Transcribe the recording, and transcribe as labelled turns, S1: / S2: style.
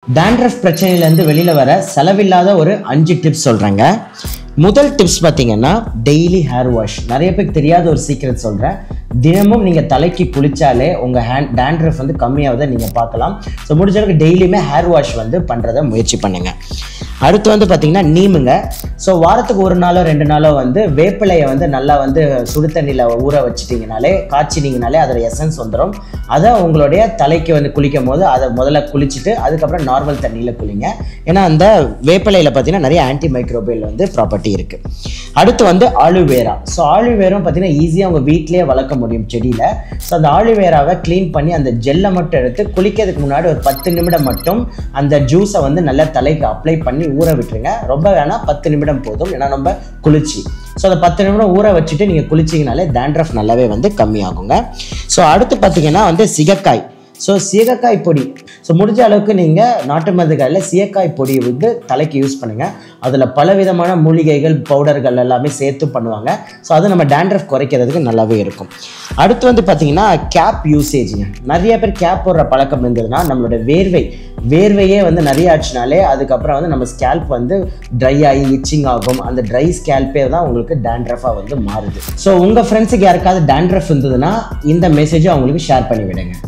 S1: dandruff பிரச்சனையிலேருந்து வெளியில் வர செலவில்லாத ஒரு அஞ்சு டிப்ஸ் சொல்கிறேங்க முதல் டிப்ஸ் பார்த்தீங்கன்னா டெய்லி ஹேர் வாஷ் நிறைய பேருக்கு தெரியாத ஒரு சீக்ரெட் சொல்கிறேன் தினமும் நீங்கள் தலைக்கு குளிச்சாலே உங்கள் ஹேண்ட் டேண்ட்ரஃப் வந்து கம்மியாவதை நீங்கள் பார்க்கலாம் ஸோ முடிஞ்ச அளவுக்கு டெய்லியுமே ஹேர் வாஷ் வந்து பண்ணுறதை முயற்சி பண்ணுங்கள் அடுத்து வந்து பார்த்தீங்கன்னா நீமுங்க ஸோ வாரத்துக்கு ஒரு நாளோ ரெண்டு நாளோ வந்து வேப்பிலையை வந்து நல்லா வந்து சுடு தண்ணியில் ஊற வச்சிட்டிங்கனாலே காய்ச்சினீங்கனாலே அதோட எசன்ஸ் வந்துடும் அதை உங்களுடைய தலைக்கு வந்து குளிக்கும் போது அதை முதல்ல குளிச்சுட்டு அதுக்கப்புறம் நார்மல் தண்ணியில் குளிங்க ஏன்னா அந்த வேப்பிலையில் பார்த்தீங்கன்னா நிறைய ஆன்டி மைக்ரோபியல் வந்து ப்ராப்பர்ட்டி இருக்குது அடுத்து வந்து ஆலுவேரா ஸோ ஆலுவேரும் பார்த்தீங்கன்னா ஈஸியாக உங்கள் வீட்டிலேயே வளர்க்க முடியும் செடியில் ஸோ அந்த ஆலுவேராவை க்ளீன் பண்ணி அந்த ஜெல்லை மட்டும் எடுத்து குளிக்கிறதுக்கு முன்னாடி ஒரு பத்து நிமிடம் மட்டும் அந்த ஜூஸை வந்து நல்லா தலைக்கு அப்ளை பண்ணி ஊற விட்டுருங்க ரொம்ப வேணால் பத்து நிமிடம் போதும் ஏன்னா நம்ம குளிச்சு ஸோ அந்த பத்து நிமிடம் ஊற வச்சுட்டு நீங்கள் குளிச்சிங்கனாலே dandruff நல்லாவே வந்து கம்மியாகுங்க ஸோ அடுத்து பார்த்தீங்கன்னா வந்து சிகக்காய் ஸோ சீகக்காய் பொடி ஸோ முடிஞ்ச அளவுக்கு நீங்கள் நாட்டு மருந்து கடையில் சீயக்காய் பொடியை வந்து தலைக்கு யூஸ் பண்ணுங்கள் அதில் பலவிதமான மூலிகைகள் பவுடர்கள் எல்லாமே சேர்த்து பண்ணுவாங்க ஸோ அது நம்ம dandruff குறைக்கிறதுக்கு நல்லாவே இருக்கும் அடுத்து வந்து பார்த்தீங்கன்னா கேப் யூசேஜுங்க நிறைய பேர் கேப் போடுற பழக்கம் இருந்ததுன்னா நம்மளோட வேர்வை வேர்வையே வந்து நிறைய ஆச்சுனாலே அதுக்கப்புறம் வந்து நம்ம ஸ்கேல்ப் வந்து ட்ரை ஆகி இச்சிங் ஆகும் அந்த ட்ரை ஸ்கேல்பே தான் உங்களுக்கு டேண்ட்ரஃபாக வந்து மாறுது ஸோ உங்கள் ஃப்ரெண்ட்ஸுக்கு யாருக்காவது டேண்ட்ரஃப் இருந்ததுன்னா இந்த மெசேஜை அவங்களுக்கு ஷேர் பண்ணி விடுங்க